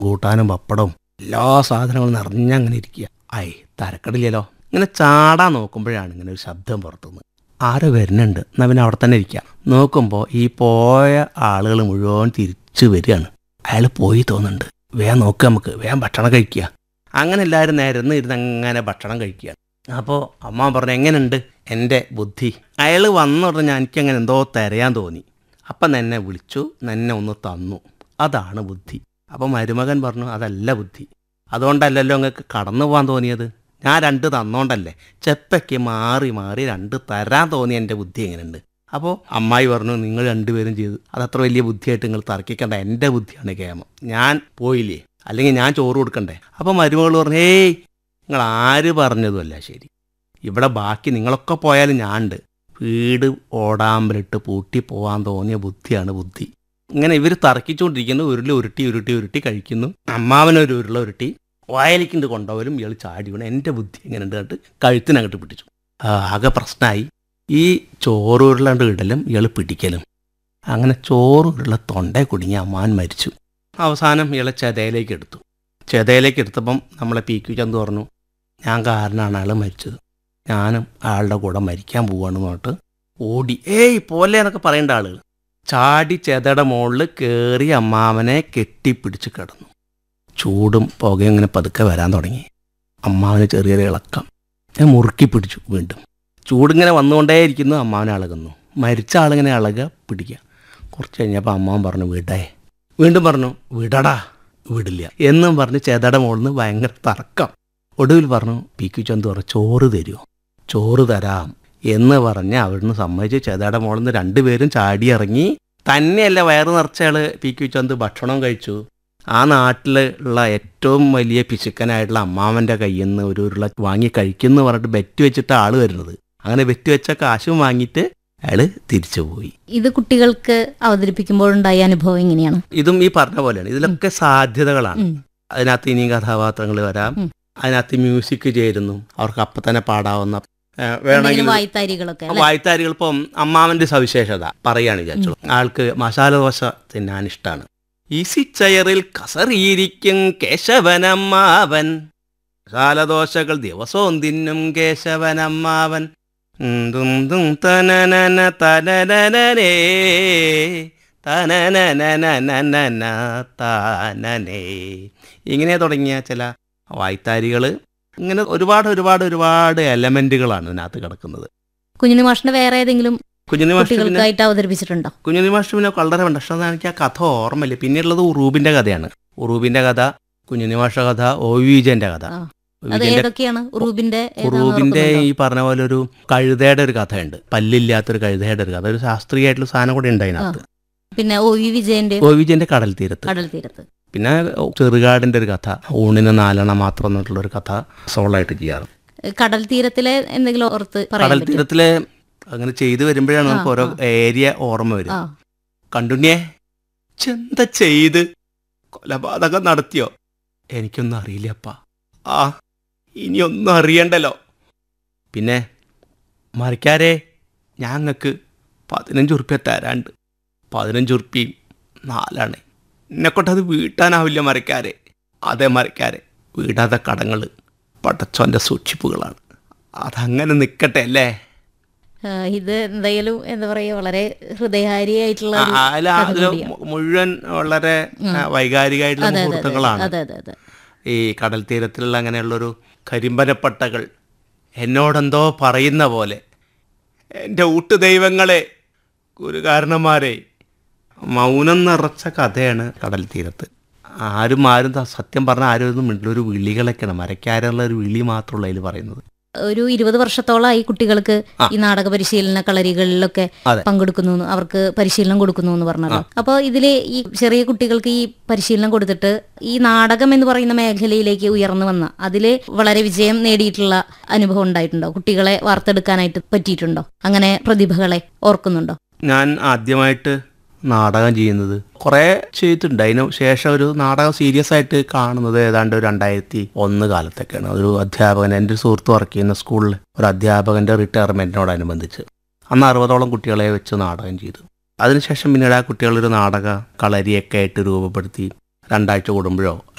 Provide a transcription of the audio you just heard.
കൂട്ടാനും പപ്പടവും എല്ലാ സാധനങ്ങളും നിറഞ്ഞങ്ങനെ ഇരിക്കുക ഐ തരക്കടില്ലല്ലോ ഇങ്ങനെ ചാടാൻ നോക്കുമ്പോഴാണ് ഇങ്ങനെ ഒരു ശബ്ദം പുറത്തുനിന്ന് ആരോ വരുന്നുണ്ട് എന്നാ പിന്നെ അവിടെ തന്നെ ഇരിക്കാം നോക്കുമ്പോൾ ഈ പോയ ആളുകൾ മുഴുവൻ തിരിച്ചു വരികയാണ് അയാൾ പോയി തോന്നുന്നുണ്ട് വേഗം നോക്കുക നമുക്ക് വേഗം ഭക്ഷണം കഴിക്കുക അങ്ങനെ എല്ലാവരും നേരെ ഇരുന്ന് അങ്ങനെ ഭക്ഷണം കഴിക്കുക അപ്പോൾ അമ്മ പറഞ്ഞു എങ്ങനെയുണ്ട് എൻ്റെ ബുദ്ധി അയാൾ വന്ന ഉടനെ എനിക്കങ്ങനെ എന്തോ തരയാൻ തോന്നി അപ്പം എന്നെ വിളിച്ചു എന്നെ ഒന്ന് തന്നു അതാണ് ബുദ്ധി അപ്പം മരുമകൻ പറഞ്ഞു അതല്ല ബുദ്ധി അതുകൊണ്ടല്ലല്ലോ നിങ്ങൾക്ക് കടന്നു പോകാൻ തോന്നിയത് ഞാൻ രണ്ട് തന്നോണ്ടല്ലേ ചെപ്പയ്ക്ക് മാറി മാറി രണ്ട് തരാൻ തോന്നി എൻ്റെ ബുദ്ധി എങ്ങനെയുണ്ട് അപ്പോൾ അമ്മായി പറഞ്ഞു നിങ്ങൾ രണ്ടുപേരും ചെയ്തു അതത്ര വലിയ ബുദ്ധിയായിട്ട് നിങ്ങൾ തർക്കിക്കണ്ട എൻ്റെ ബുദ്ധിയാണ് കേമം ഞാൻ പോയില്ലേ അല്ലെങ്കിൽ ഞാൻ ചോറ് കൊടുക്കണ്ടേ അപ്പോൾ മരുമകൾ പറഞ്ഞു ഏയ് നിങ്ങൾ ആര് പറഞ്ഞതുമല്ല ശരി ഇവിടെ ബാക്കി നിങ്ങളൊക്കെ പോയാലും ഞാൻ ഉണ്ട് വീട് ഓടാമ്പലിട്ട് പൂട്ടി പോകാൻ തോന്നിയ ബുദ്ധിയാണ് ബുദ്ധി ഇങ്ങനെ ഇവർ തർക്കിച്ചുകൊണ്ടിരിക്കുന്നു ഉരുളി ഉരുട്ടി ഉരുട്ടി ഉരുട്ടി കഴിക്കുന്നു അമ്മാവനൊരു ഉരുള ഉരുട്ടി വയലിക്കിണ്ട് കൊണ്ടുപോലും ഇയാൾ ചാടി വീണ് എൻ്റെ ബുദ്ധി ഇങ്ങനെ ഉണ്ട് കണ്ടിട്ട് കഴുത്തിനങ്ങോട്ട് പിടിച്ചു ആ, ആകെ പ്രശ്നമായി ഈ ചോറ് ഉരുളണ്ട് ഇടലും ഇയാൾ പിടിക്കലും അങ്ങനെ ചോറ് ഉരുള തൊണ്ടേ കുടുങ്ങി അമ്മാവൻ മരിച്ചു അവസാനം ഇയാളെ ചെതയിലേക്ക് എടുത്തു ചെതയിലേക്ക് എടുത്തപ്പം നമ്മളെ പി ക്യു ചന്ത് പറഞ്ഞു ഞാൻ കാരണമാണ് അയാൾ മരിച്ചത് ഞാനും അയാളുടെ കൂടെ മരിക്കാൻ പോവാണെന്ന് പറഞ്ഞിട്ട് ഓടി ഏയ് പോലെ എന്നൊക്കെ പറയേണ്ട ആളുകൾ ചാടി ചെതയുടെ മുകളിൽ കയറി അമ്മാവനെ കെട്ടിപ്പിടിച്ച് കിടന്നു ചൂടും പുകയും ഇങ്ങനെ പതുക്കെ വരാൻ തുടങ്ങി അമ്മാവന് ചെറിയൊരു ഇളക്കം ഞാൻ മുറുക്കി പിടിച്ചു വീണ്ടും ചൂടിങ്ങനെ വന്നുകൊണ്ടേയിരിക്കുന്നു അമ്മാവനെ ഇളകുന്നു മരിച്ച ആളിങ്ങനെ ഇളകുക പിടിക്കുക കുറച്ച് കഴിഞ്ഞപ്പോൾ അമ്മാവൻ പറഞ്ഞു വിടേ വീണ്ടും പറഞ്ഞു വിടടാ വിടില്ല എന്നും പറഞ്ഞ് ചേതയുടെ മുകളിൽ നിന്ന് ഭയങ്കര തർക്കം ഒടുവിൽ പറഞ്ഞു പി ക്യു ചന്തു പറഞ്ഞു ചോറ് തരുമോ ചോറ് തരാം എന്ന് പറഞ്ഞ് അവിടുന്ന് സമ്മതിച്ച് ചേതയുടെ മുകളിൽ നിന്ന് രണ്ടുപേരും ചാടി ഇറങ്ങി തന്നെയല്ല വയറ് നിറച്ചയാള് പി ക്യു ചന്ത് ഭക്ഷണം കഴിച്ചു ആ നാട്ടിൽ ഉള്ള ഏറ്റവും വലിയ പിശുക്കനായിട്ടുള്ള അമ്മാവൻ്റെ കയ്യിൽ നിന്ന് ഒരു ഉരുള വാങ്ങി കഴിക്കുന്നു പറഞ്ഞിട്ട് ബെറ്റ് വെച്ചിട്ട് ആള് വരുന്നത് അങ്ങനെ ബെറ്റ് വെച്ച കാശും വാങ്ങിയിട്ട് അയാള് തിരിച്ചു പോയി ഇത് കുട്ടികൾക്ക് അവതരിപ്പിക്കുമ്പോഴുണ്ടായ അനുഭവം എങ്ങനെയാണ് ഇതും ഈ പറഞ്ഞ പോലെയാണ് ഇതിലൊക്കെ സാധ്യതകളാണ് ഉം. അതിനകത്ത് ഇനിയും കഥാപാത്രങ്ങൾ വരാം ഉം. അതിനകത്ത് മ്യൂസിക് ചേരുന്നു അവർക്ക് അപ്പം തന്നെ പാടാവുന്ന ഏ, എന്തെങ്കിലും വേണമെങ്കിൽ വായ്ത്താരികളൊക്കെ അല്ലേ? വായ്ത്താരികൾ ഇപ്പം അമ്മാവന്റെ സവിശേഷത പറയാണ് വിചാരിച്ചോളൂ ആൾക്ക് മസാല ദോശ തിന്നാൻ ഇഷ്ടമാണ് ഈസിച്ചയറിൽ കസറിയിരിക്കും കേശവനമ്മാവൻ മസാല ദോശകൾ ദിവസവും തിന്നും കേശവനമ്മാവൻ ഉം ദും ദും തനനന തനനനനേ തനനനനനനന താനനേ ഇങ്ങനെ തുടങ്ങിയ ചില വായ്ത്താരികൾ ഇങ്ങനെ ഒരുപാട് ഒരുപാട് ഒരുപാട് എലമെന്റുകളാണ് ഇതിനകത്ത് കിടക്കുന്നത് കുഞ്ഞിന് മാഷിന്റെ വേറെ ഏതെങ്കിലും കുഞ്ഞുണ്ണി മാഷ് പിന്നെ കുട്ടികൾക്കായിട്ട് അവതരിപ്പിച്ചിട്ടുണ്ടോ കുഞ്ഞുണ്ണി മാഷ് പിന്നെ വളരെ ഉണ്ട് പക്ഷെ എനിക്ക് ആ കഥ ഓർമ്മയില്ല പിന്നെയുള്ളത് ഉറൂബിന്റെ കഥയാണ് ഉറൂബിന്റെ കഥ കുഞ്ഞുണ്ണി മാഷ കഥ ഒ വിജയന്റെ കഥ ആ. ഒ. അത് വിജയന്റെ ഏതൊക്കെയാണ് ഉറൂബിന്റെ ഏതാന്ന് ഉറൂബിന്റെ ഓർക്കുന്നുണ്ടോ? ഈ പറഞ്ഞ പോലെ ഒരു കഴുതയുടെ ഒരു കഥയുണ്ട് പല്ലില്ലാത്തൊരു കഴുതയുടെ ഒരു കഥ ഒരു ശാസ്ത്രീയമായിട്ടുള്ള സാധനം കൂടെ ഉണ്ട് അതിനകത്ത് പിന്നെ ഒ വി വിജയന്റെ ഒ വിജയന്റെ കടൽ തീരത്ത് കടൽ തീരത്ത് പിന്നെ ചെറുകാടിന്റെ ഒരു കഥ ഊണിന് നാലെണ്ണം മാത്രം എന്നിട്ടുള്ള ഒരു കഥ സോളായിട്ട് ചെയ്യാറ് കടൽ തീരത്തിലെ എന്തെങ്കിലും ഓർത്ത് പറയാൻ കടൽ പറ്റുമോ? തീരത്തിലെ അങ്ങനെ ചെയ്തു വരുമ്പോഴാണ് നമുക്ക് ആ, ഓരോ ആ. ഏരിയ ഓർമ്മ വരും ആ കണ്ടുണ്ണിയെ ചെന്ത ചെയ്ത് കൊലപാതകം നടത്തിയോ എനിക്കൊന്നും അറിയില്ലപ്പ ആ ഇനിയൊന്നും അറിയണ്ടല്ലോ പിന്നെ മറിക്കാരെ ഞങ്ങൾക്ക് പതിനഞ്ച് ഉറുപ്പ്യ തരാണ്ട് പതിനഞ്ച് ഉറുപ്പിയും നാലാണ് എന്നെക്കൊണ്ടത് വീട്ടാനാവില്ല മറിക്കാരെ അതെ മറിക്കാരെ വീടാതെ കടങ്ങൾ പടച്ചോൻ്റെ സൂക്ഷിപ്പുകളാണ് അതങ്ങനെ നിൽക്കട്ടെ അല്ലേ ആ, ഇത് എന്തായാലും എന്താ പറയാ വളരെ ഹൃദയഹാരിയായിട്ടുള്ള ഒരു ആ, അല്ല കഥ അതില് കൂടിയാണ്. മു- മുഴുവൻ വളരെ ഉം. ആ, വൈകാരികമായിട്ടുള്ള അതെ അതെ അതെ മുഹൂർത്തങ്ങളാണ് അതെ അതെ അതെ ഈ കടൽ തീരത്തിലുള്ള അങ്ങനെയുള്ളൊരു കരിമ്പനപ്പട്ടകൾ എന്നോടെന്തോ പറയുന്ന പോലെ എൻ്റെ ഊട്ട് ദൈവങ്ങളെ ഗുരുകാരണന്മാരെ മൗനം നിറച്ച കഥയാണ് കടൽ തീരത്ത് ആരും ആരും ത- സത്യം പറഞ്ഞാൽ ആരും ഒന്നും മിണ്ടില്ല ഒരു വിളികളൊക്കെയാണ് മരക്കാരുള്ള ഒരു വിളി മാത്രമുള്ള അതിൽ പറയുന്നത് ഒരു ഇരുപത് വർഷത്തോളമായി കുട്ടികൾക്ക് ആ. ഈ നാടക പരിശീലന കളരികളിലൊക്കെ അതെ. പങ്കെടുക്കുന്നു എന്ന് അവർക്ക് പരിശീലനം കൊടുക്കുന്നു എന്ന് പറഞ്ഞല്ലോ അപ്പോൾ ഇതില് ഈ ചെറിയ കുട്ടികൾക്ക് ഈ പരിശീലനം കൊടുത്തിട്ട് ഈ നാടകം എന്ന് പറയുന്ന മേഖലയിലേക്ക് ഉയർന്നു വന്ന അതില് വളരെ വിജയം നേടിയിട്ടുള്ള അനുഭവം ഉണ്ടായിട്ടുണ്ടോ കുട്ടികളെ വാർത്തെടുക്കാനായിട്ട് പറ്റിയിട്ടുണ്ടോ അങ്ങനെ പ്രതിഭകളെ ഓർക്കുന്നുണ്ടോ ഞാൻ ആദ്യമായിട്ട് നാടകം ചെയ്യുന്നത് കുറേ ചെയ്തിട്ടുണ്ട് അതിന് ശേഷം ഒരു നാടകം സീരിയസ് ആയിട്ട് കാണുന്നത് ഏതാണ്ട് ഒരു രണ്ടായിരത്തി ഒന്ന് കാലത്തൊക്കെയാണ് ഒരു അധ്യാപകൻ എൻ്റെ ഒരു സുഹൃത്ത് വർക്ക് ചെയ്യുന്ന സ്കൂളിൽ ഒരു അധ്യാപകൻ്റെ റിട്ടയർമെൻറ്റിനോടനുബന്ധിച്ച് അന്ന് അറുപതോളം കുട്ടികളെ വെച്ച് നാടകം ചെയ്തു അതിനുശേഷം പിന്നീട് ആ കുട്ടികളൊരു നാടക കളരിയൊക്കെ ആയിട്ട് രൂപപ്പെടുത്തി രണ്ടാഴ്ച കൂടുമ്പോഴോ